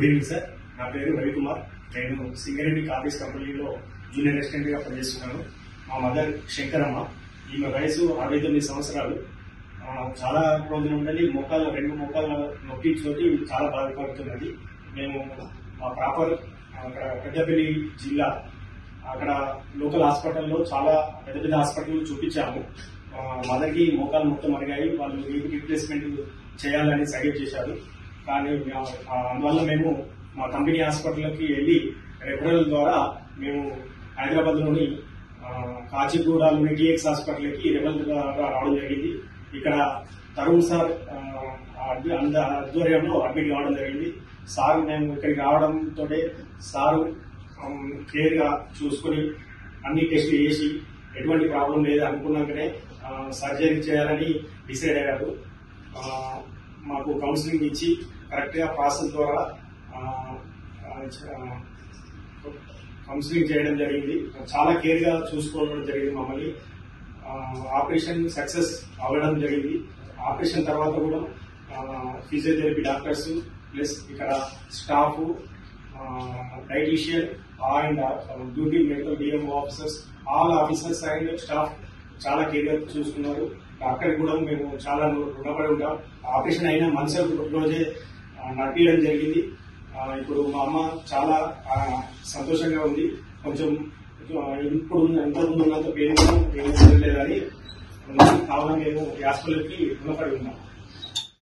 good evening sir నా పేరు రవికుమార్ నేను సింగరేణి కాఫీస్ కంపెనీలో జూనియర్ అసిస్టెంట్ గా పనిచేస్తున్నాను మా మదర్ శంకరమ్మ ఈమె వయసు అరవై తొమ్మిది సంవత్సరాలు ఆ, చాలా రోజుల నుండి మోకాళ్ళ రెండు మోకాళ్ళ నొప్పి తోటి చాలా బాధపడుతున్నది మేము మా ప్రాపర్ అక్కడ పెద్దపల్లి జిల్లా అక్కడ లోకల్ హాస్పిటల్లో చాలా పెద్ద పెద్ద హాస్పిటల్ చూపించాము ఆ, మదర్కి మోకాలు మొత్తం అడిగాయి వాళ్ళు ఏమి రీప్లేస్మెంట్ చేయాలని సజెస్ట్ చేశారు కానీ ఆ, ఆ, అందువల్ల మేము మా కంపెనీ హాస్పిటల్కి వెళ్ళి రెఫరల్ ద్వారా మేము హైదరాబాద్లోని ఆ, కాచిగూడలోని టీఎక్స్ హాస్పిటల్కి రెఫరల్ ద్వారా రావడం జరిగింది ఇక్కడ తరుణ్ సార్ ఆ, అడ్మి- అంద ఆధ్వర్యంలో అడ్మిట్ కావడం జరిగింది సార్ మేము ఇక్కడికి రావడంతో సారు క్లియర్ గా చూసుకుని అన్ని టెస్టులు చేసి ఎటువంటి ప్రాబ్లం లేదు అనుకున్నాకనే సర్జరీ చేయాలని డిసైడ్ అయ్యారు ఆ, మాకు కౌన్సిలింగ్ ఇచ్చి కరెక్ట్ గా ప్రాసెస్ ద్వారా ఆ, ఆ, చ- కౌన్సిలింగ్ చేయడం జరిగింది చాలా కేర్ గా చూసుకోవడం జరిగింది మమ్మల్ని ఆ, ఆపరేషన్ సక్సెస్ అవ్వడం జరిగింది ఆపరేషన్ తర్వాత కూడా ఆ, ఫిజియోథెరపీ డాక్టర్స్ ప్లస్ ఇక్కడ staff dietician and duty medical DMO officers all officers and staff చాలా కేర్ గా చూసుకున్నారు డాక్టర్ కూడా మేము చాలా రుణపడి ఉంటాం ఆపరేషన్ అయిన మనుషులు రోజే ఆ, నడిపించడం జరిగింది ఆ, ఇప్పుడు మా అమ్మ చాలా ఆ, సంతోషంగా ఉంది కొంచెం ఆ, ఇప్పుడు ఉన్న- ఇంతకుముందు ఉన్నంత పెయిన్ ఏమీ లేదని కావున మేము హాస్పిటల్కి రుణపడి ఉన్నాం